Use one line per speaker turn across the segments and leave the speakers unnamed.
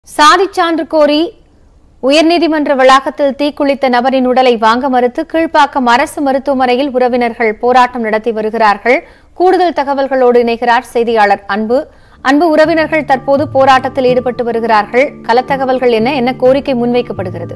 சாதிச் சான்று கோரி உயர்நீதிமன்ற வளாகத்தில் தீக்குளித்த நபரின் உடலை வாங்க மறுத்து கீழ்ப்பாக்கம் அரசு மருத்துவமனையில் உறவினர்கள் போராட்டம் நடத்தி வருகிறார்கள் கூடுதல் தகவல்களோடு இணைகிறார் செய்தியாளர் அன்பு அன்பு உறவினர்கள் தற்போது போராட்டத்தில் ஈடுபட்டு வருகிறார்கள் களத்தகவல்கள் என்ன என்ன கோரிக்கை முன்வைக்கப்படுகிறது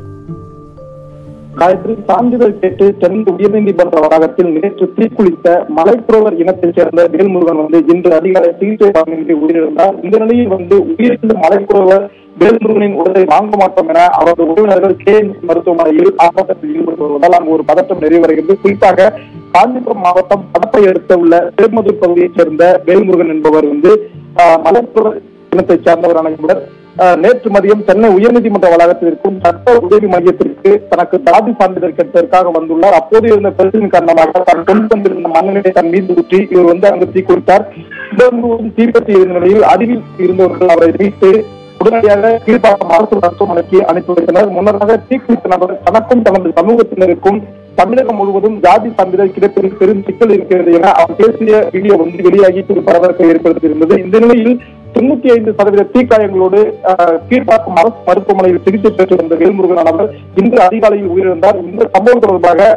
காயத்ரி சான்றிதழ் கேட்டு சென்னை உயர்நீதிமன்ற வளாகத்தில் நேற்று தீக்குளித்த மலைப்புறவர் இனத்தைச் சேர்ந்த வேல்முருகன் வந்து இன்று அதிகாலை சிகிச்சை பலனின்றி உயிரிழந்தார் இந்த நிலையில் வந்து உயிரிழந்த மலைப்புறவர் வேல்முருகனின் உடலை வாங்க மாட்டோம் என அவரது உறவினர்கள் கே மருத்துவமனையில் ஆர்ப்பாட்டத்தில் ஈடுபட்டு வருவதால் அங்கு ஒரு பதட்டம் நிறைவடைகிறது குறிப்பாக காஞ்சிபுரம் மாவட்டம் படப்பை அடுத்த உள்ள திருமதுர் பகுதியைச் சேர்ந்த வேல்முருகன் என்பவர் வந்து ஆஹ், மலைப்புறவர் இனத்தைச் சேர்ந்தவரான இவர் ஆஹ், நேற்று மதியம் சென்னை உயர்நீதிமன்ற வளாகத்தில் இருக்கும் சட்ட உதவி மையத்திற்கு தனக்கு ஜாதி சான்றிதழ் கேட்பதற்காக வந்துள்ளார் அப்போது இருந்த பிரச்சனை காரணமாக தான் கொண்டு வந்திருந்த மண்ணெண்ணை தன் மீது ஊற்றி இவர் வந்து அங்கு தீ கொடுத்தார் உடம்பும் தீப்பற்றி இருந்த நிலையில் அருகில் இருந்தவர்கள் அவரை மீட்டு உடனடியாக கீழ்ப்பாக்கம் அரசு மருத்துவமனைக்கு அனுப்பி வைத்தனர் முன்னதாக தீக்குளித்த நபர் தனக்கும் தனது சமூகத்தினருக்கும் தமிழகம் முழுவதும் ஜாதி சான்றிதழ் கிடைப்பதில் பெரும் சிக்கல் இருக்கிறது என அவர் பேசிய வீடியோ வந்து வெளியாகி பெரும் பரபரப்பை ஏற்படுத்தியிருந்தது இந்த நிலையில் தொண்ணூத்தி ஐந்து சதவீத தீக்காயங்களோடு அஹ், கீழ்ப்பாக்கம் அரசு மருத்துவமனையில் சிகிச்சை பெற்று வந்த வேல்முருகன் அவர் இன்று அதிகாலையில் உயிரிழந்தார் இந்த சம்பவம் தொடர்பாக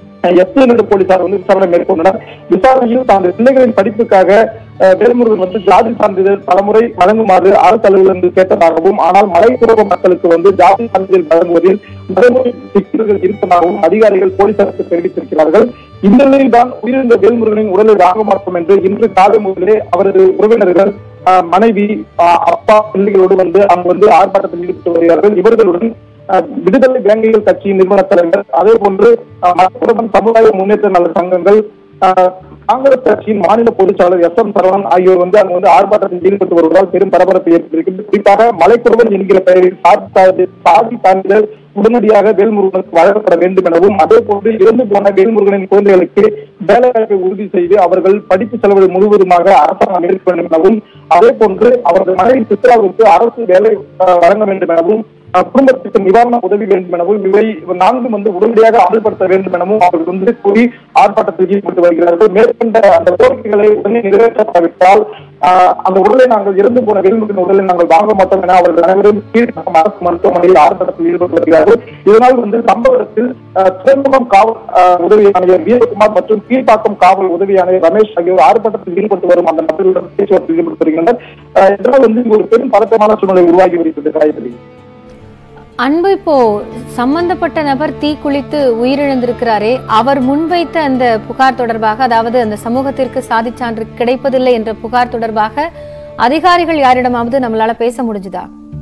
எஸ்ஐ போலீசார் வந்து விசாரணை மேற்கொண்டனர் விசாரணையில் தனது பிள்ளைகளின் படிப்புக்காக அஹ், வேல்முருகன் வந்து ஜாதி சான்றிதழ் பலமுறை வழங்குமாறு அரசு அலுவலர்கள் கேட்டதாகவும் ஆனால் மலைப்புறவ மக்களுக்கு வந்து ஜாதி சான்றிதழ் வழங்குவதில் நடைமுறை சிக்கல்கள் இருப்பதாகவும் அதிகாரிகள் போலீசாருக்கு தெரிவித்திருக்கிறார்கள் இந்த நிலையில் தான் உயிரிழந்த வேல்முருகனின் உடலை வாங்க மாட்டோம் என்று இன்று காலை முதலே அவரது உறவினர்கள் அஹ், மனைவி அஹ், அப்பா பிள்ளைகளோடு வந்து அங்கு வந்து ஆர்ப்பாட்டத்தில் ஈடுபட்டு வருகிறார்கள் இவர்களுடன் அஹ், விடுதலை வேங்கைகள் கட்சியின் நிறுவன தலைவர் அதே போன்று அஹ், மக்களுடன் சமுதாய முன்னேற்ற நல சங்கங்கள் அஹ், காங்கிரஸ் கட்சியின் மாநில பொதுச்செயலாளர் எஸ் எம் சரவணன் ஆகியோர் வந்து அங்கு வந்து ஆர்ப்பாட்டத்தில் ஈடுபட்டு வருவதால் பெரும் பரபரப்பு ஏற்பட்டிருக்கிறது குறிப்பாக மலைக்குறவன் என்கிற பெயரில் சாதி சாதி- சாதி சான்றிதழ் உடனடியாக வேல்முருகனுக்கு வழங்கப்பட வேண்டும் எனவும் அதே போன்று இறந்து போன வேல்முருகனின் குழந்தைகளுக்கு வேலைவாய்ப்பை உறுதி செய்து அவர்கள் படிப்பு செலவு முழுவதுமாக அரசாங்கம் மேற்க வேண்டும் எனவும் அதே போன்று அவரது மனைவி சித்ராவுக்கு அரசு வேலை அஹ், வழங்க வேண்டும் எனவும் அஹ், குடும்பத்துக்கு நிவாரண உதவி வேண்டும் எனவும் இவை நான்கும் வந்து உடனடியாக அமல்படுத்த வேண்டும் எனவும் அவர்கள் வந்து கூறி ஆர்ப்பாட்டத்தில் ஈடுபட்டு வருகிறார்கள் மேற்கொண்ட அந்த கோரிக்கைகளை உடனே நிறைவேற்றப்படாவிட்டால் ஆஹ், அந்த உடலை நாங்கள் இறந்து போன வேல்முருகன் உடலை நாங்கள் வாங்க மாட்டோம் என அவர்கள் அனைவரும் கீழ்ப்பாக்கம் அரசு மருத்துவமனையில் ஆர்ப்பாட்டத்தில் ஈடுபட்டு வருகிறார்கள் இதனால் வந்து சம்பவத்தில் ஆஹ், துறைமுகம் காவல் ஆஹ், உதவி ஆணையர் வீரகுமார் மற்றும் கீழ்ப்பாக்கம் காவல் உதவி ஆணையர் ரமேஷ் ஆகியோர் ஆர்ப்பாட்டத்தில் ஈடுபட்டு வரும் அந்த நபர்களுடன் பேச்சுவார்த்தையில் ஈடுபட்டு வருகின்றனர் ஆஹ், இதனால் வந்து இங்கு ஒரு பெரும் பதட்டமான சூழ்நிலை உருவாகி வருகிறது காயத்ரி
அன்பு இப்போ சம்பந்தப்பட்ட நபர் தீ குளித்து உயிரிழந்திருக்கிறாரே அவர் முன்வைத்த அந்த புகார் தொடர்பாக அதாவது அந்த சமூகத்திற்கு சாதிச் சான்று கிடைப்பதில்லை என்ற புகார் தொடர்பாக அதிகாரிகள் யாரிடமாவது நம்மளால பேச முடிஞ்சுதா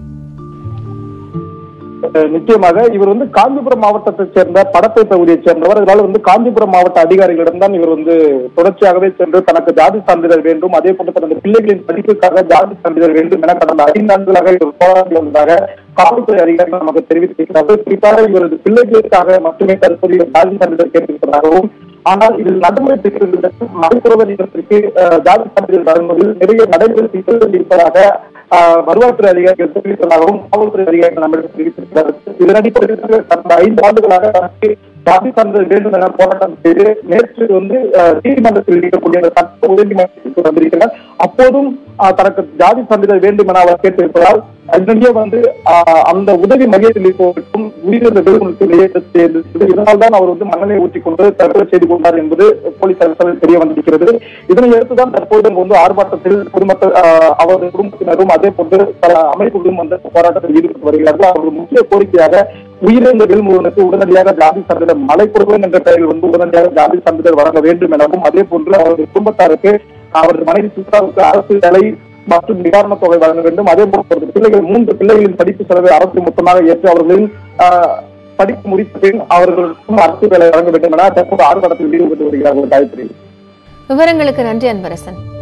அஹ் நிச்சயமாக இவர் வந்து காஞ்சிபுரம் மாவட்டத்தைச் சேர்ந்த படப்பை பகுதியைச் சேர்ந்தவர் அதனால வந்து காஞ்சிபுரம் மாவட்ட அதிகாரிகளிடம் தான் இவர் வந்து தொடர்ச்சியாகவே சென்று தனக்கு ஜாதி சான்றிதழ் வேண்டும் அதே போன்று தனது பிள்ளைகளின் படிப்புக்காக ஜாதி சான்றிதழ் வேண்டும் என கடந்த ஐந்து ஆண்டுகளாக இவர் போராடி வந்ததாக காவல்துறை அதிகாரிகள் நமக்கு தெரிவித்திருக்கிறார்கள் குறிப்பாக இவரது பிள்ளைகளுக்காக மட்டுமே தற்போது இவர் ஜாதி சான்றிதழ் கேட்டிருப்பதாகவும் ஆனால் இதில் நடைமுறை சிக்கல்களுக்கு மறுப்புறவர் இனத்திற்கு அஹ், ஜாதி சான்றிதழ் வழங்குவதில் நிறைய நடைமுறை சிக்கல்கள் இருப்பதாக ஆஹ் வருவாய்த்துறை அதிகாரிகள் தெரிவித்ததாகவும் காவல்துறை அதிகாரிகள் நம்மிடம் தெரிவித்திருக்கிறார்கள் இதன் அடிப்படையில் கடந்த ஐந்து ஆண்டுகளாக தனக்கு ஜாதி சான்றிதழ் வேண்டும் என போராட்டம் செய்து நேற்று வந்து ஆஹ், நீதிமன்றத்தில் இருக்கக்கூடிய அந்த சட்ட உயர்நீதிமன்றத்திற்கு வந்திருக்கிறார் அப்போதும் ஆஹ், தனக்கு ஜாதி சான்றிதழ் வேண்டும் என அவர் கேட்டிருப்பதால் அதனுடைய வந்து ஆஹ், அந்த உதவி மையத்தில் இருப்பவருக்கும் உயிரிழந்த வேலுமனுக்கு இடையே இதனால் தான் அவர் வந்து மண்ணெண்ணை ஊற்றிக் கொண்டு தற்கொலை செய்து கொண்டார் என்பது போலீசார் விசாரணையில் தெரிய வந்திருக்கிறது இதனை அடுத்துதான் தற்போது அங்கு வந்து ஆர்ப்பாட்டத்தில் பொதுமக்கள் ஆஹ், அவரது குடும்பத்தினரும் அதே போன்று பல அமைப்புகளும் வந்து போராட்டத்தில் ஈடுபட்டு வருகிறார்கள் அவர்கள் முக்கிய கோரிக்கையாக உயிரிழந்த வேல்முருகனுக்கு உடனடியாக ஜாதி சான்றிதழ் மலைக்குறவன் என்ற பெயரில் வந்து உடனடியாக ஜாதி சான்றிதழ் வழங்க வேண்டும் எனவும் அதே போன்று அவரது குடும்பத்தாருக்கு அவரது மனைவி சுற்றுலாவுக்கு அரசு வேலை மற்றும் நிவாரணத் தொகை வழங்க வேண்டும் அதே போன்று அவரது பிள்ளைகள் மூன்று பிள்ளைகளின் படிப்பு செலவை அரசு மொத்தமாக ஏற்று அவர்களின் ஆஹ், படிப்பு முடித்த பின் அவர்களுக்கும் அரசு வேலை வழங்க வேண்டும் என தற்போது ஆர்ப்பாட்டத்தில் ஈடுபட்டு வருகிறார்கள் காயத்ரி
விவரங்களுக்கு நன்றி அன்பரசன்